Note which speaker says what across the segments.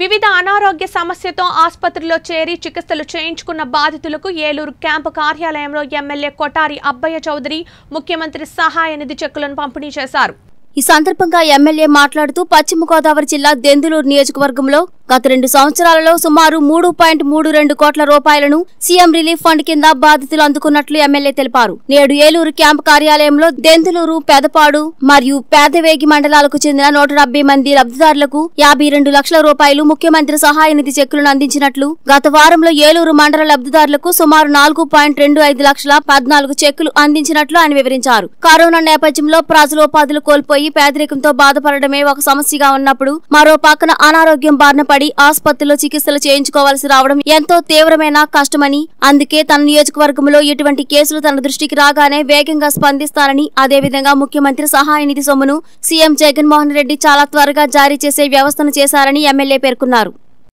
Speaker 1: వివిధ అనారోగ్య సమస్యతో ఆసుపత్రిలో చేరి చికిత్సలు చేయించుకున్న బాధితులకు ఏలూరు క్యాంపు కార్యాలయంలో ఎమ్మెల్యే కొటారి అబ్బయ్య చౌదరి ముఖ్యమంత్రి సహాయ నిధి చెక్కులను పంపిణీ చేశారు
Speaker 2: ఈ సందర్భంగా ఎమ్మెల్యే మాట్లాడుతూ పశ్చిమ గోదావరి జిల్లా దెందులూరు నియోజకవర్గంలో గత రెండు సంవత్సరాలలో సుమారు మూడు పాయింట్ మూడు రెండు కోట్ల రూపాయలను సీఎం రిలీఫ్ ఫండ్ కింద బాధితులు అందుకున్నట్లు ఎమ్మెల్యే తెలిపారు నేడు ఏలూరు క్యాంపు కార్యాలయంలో దెందులూరు పెదపాడు మరియు పేదవేగి మండలాలకు చెందిన నూట డెబ్బై మంది లబ్ధిదారులకు యాభై రెండు లక్షల రూపాయలు ముఖ్యమంత్రి సహాయ నిధి చెక్కులను అందించినట్లు గత వారంలో ఏలూరు మండల లబ్ధిదారులకు సుమారు నాలుగు పాయింట్ రెండు ఐదు లక్షల పద్నాలుగు చెక్కులు అందించినట్లు ఆయన వివరించారు కరోనా నేపథ్యంలో ప్రజలు ఉపాధులు కోల్పోయి పేదరికంతో బాధపడడమే ఒక సమస్యగా ఉన్నప్పుడు మరో పక్కన అనారోగ్యం బారిన పడి ఆసుపత్రిలో చికిత్సలు చేయించుకోవాల్సి రావడం ఎంతో తీవ్రమైన కష్టమని అందుకే తన నియోజకవర్గంలో ఇటువంటి కేసులు తన దృష్టికి రాగానే వేగంగా స్పందిస్తానని అదేవిధంగా ముఖ్యమంత్రి సహాయ నిధి సొమ్మును సీఎం జగన్మోహన్ రెడ్డి చాలా త్వరగా జారీ చేసే వ్యవస్థను చేశారని ఎమ్మెల్యే పేర్కొన్నారు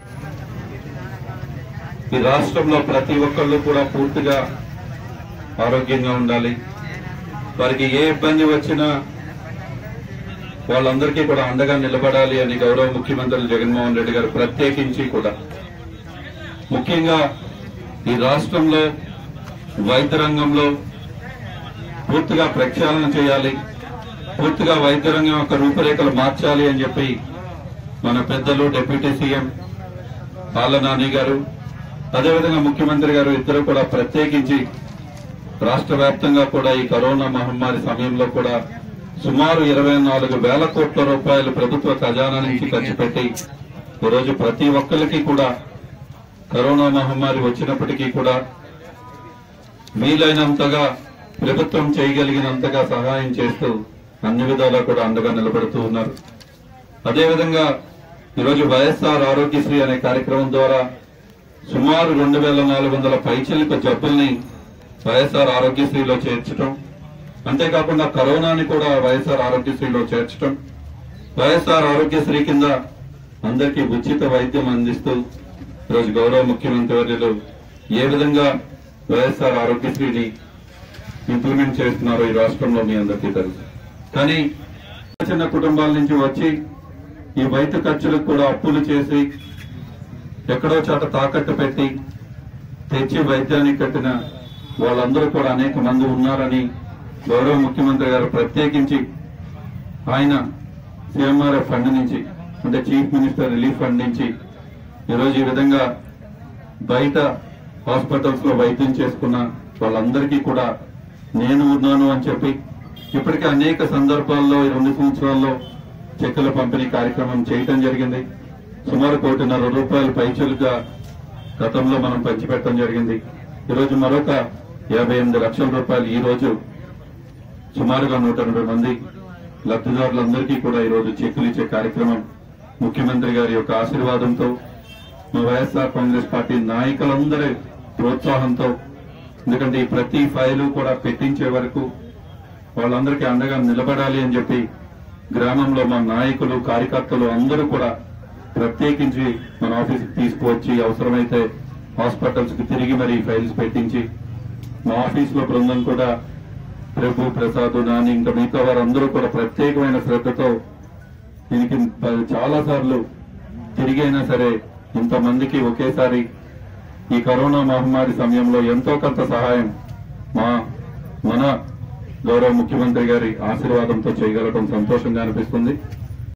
Speaker 3: ఈ రాష్ట్రంలో ప్రతి ఒక్కళ్ళు కూడా పూర్తిగా ఆరోగ్యంగా ఉండాలి వారికి ఏ ఇబ్బంది వచ్చినా వాళ్ళందరికీ కూడా అండగా నిలబడాలి అని గౌరవ ముఖ్యమంత్రి జగన్మోహన్ రెడ్డి గారు ప్రత్యేకించి కూడా ముఖ్యంగా ఈ రాష్ట్రంలో వైద్య రంగంలో పూర్తిగా ప్రక్షాళన చేయాలి పూర్తిగా వైద్య రంగం యొక్క రూపురేఖలు మార్చాలి అని చెప్పి మన పెద్దలు డిప్యూటీ సీఎం ఆళ్ళ నాని గారు అదేవిధంగా ముఖ్యమంత్రి గారు ఇద్దరు కూడా ప్రత్యేకించి రాష్ట్ర వ్యాప్తంగా కూడా ఈ కరోనా మహమ్మారి సమయంలో కూడా సుమారు ఇరవై నాలుగు వేల కోట్ల రూపాయలు ప్రభుత్వ ఖజానా నుంచి ఖర్చు పెట్టి ఈరోజు ప్రతి ఒక్కరికి కూడా కరోనా మహమ్మారి వచ్చినప్పటికీ కూడా వీలైనంతగా ప్రభుత్వం చేయగలిగినంతగా సహాయం చేస్తూ అన్ని విధాలా కూడా అండగా నిలబడుతూ ఉన్నారు అదేవిధంగా ఈరోజు వైఎస్ఆర్ ఆరోగ్యశ్రీ అనే కార్యక్రమం ద్వారా సుమారు రెండు వేల నాలుగు వందల పైచిలిక జబ్బుల్ని వైఎస్ఆర్ ఆరోగ్యశ్రీలో చేర్చడం అంతేకాకుండా కరోనాని కూడా వైఎస్ఆర్ ఆరోగ్యశ్రీలో చేర్చడం వైఎస్ఆర్ ఆరోగ్యశ్రీ కింద అందరికీ ఉచిత వైద్యం అందిస్తూ ఈరోజు గౌరవ ముఖ్యమంత్రి వర్యులు ఏ విధంగా వైఎస్ఆర్ ఆరోగ్యశ్రీని ఇంప్లిమెంట్ చేస్తున్నారో ఈ రాష్ట్రంలో మీ అందరికీ తెలుసు కానీ చిన్న కుటుంబాల నుంచి వచ్చి ఈ వైద్య ఖర్చులకు కూడా అప్పులు చేసి ఎక్కడో చోట తాకట్టు పెట్టి తెచ్చి వైద్యానికి కట్టిన వాళ్ళందరూ కూడా అనేక మంది ఉన్నారని గౌరవ ముఖ్యమంత్రి గారు ప్రత్యేకించి ఆయన సిఎంఆర్ఎఫ్ ఫండ్ నుంచి అంటే చీఫ్ మినిస్టర్ రిలీఫ్ ఫండ్ నుంచి ఈరోజు ఈ విధంగా బయట హాస్పిటల్స్ లో వైద్యం చేసుకున్న వాళ్ళందరికీ కూడా నేను ఉన్నాను అని చెప్పి ఇప్పటికే అనేక సందర్భాల్లో ఈ రెండు సంవత్సరాల్లో చెక్కుల పంపిణీ కార్యక్రమం చేయటం జరిగింది సుమారు కోటిన్నర రూపాయలు పైచలుగా గతంలో మనం పంచిపెట్టడం జరిగింది ఈరోజు మరొక యాభై ఎనిమిది లక్షల రూపాయలు ఈ రోజు సుమారుగా నూట ఎనభై మంది లబ్ధిదారులందరికీ కూడా ఈరోజు చెక్కులు ఇచ్చే కార్యక్రమం ముఖ్యమంత్రి గారి యొక్క ఆశీర్వాదంతో మా వైఎస్ఆర్ కాంగ్రెస్ పార్టీ నాయకులందరి ప్రోత్సాహంతో ఎందుకంటే ఈ ప్రతి ఫైలు కూడా పెట్టించే వరకు వాళ్ళందరికీ అండగా నిలబడాలి అని చెప్పి గ్రామంలో మా నాయకులు కార్యకర్తలు అందరూ కూడా ప్రత్యేకించి మన ఆఫీస్కి తీసుకువచ్చి అవసరమైతే హాస్పిటల్స్ కి తిరిగి మరి ఫైల్స్ పెట్టించి మా ఆఫీస్ లో బృందం కూడా ప్రభు ప్రసాద్ నాని ఇంకా మిగతా వారందరూ కూడా ప్రత్యేకమైన శ్రద్ధతో దీనికి చాలా సార్లు తిరిగైనా సరే ఇంతమందికి ఒకేసారి ఈ కరోనా మహమ్మారి సమయంలో ఎంతో కొంత సహాయం మా మన గౌరవ ముఖ్యమంత్రి గారి ఆశీర్వాదంతో చేయగలగడం సంతోషంగా అనిపిస్తుంది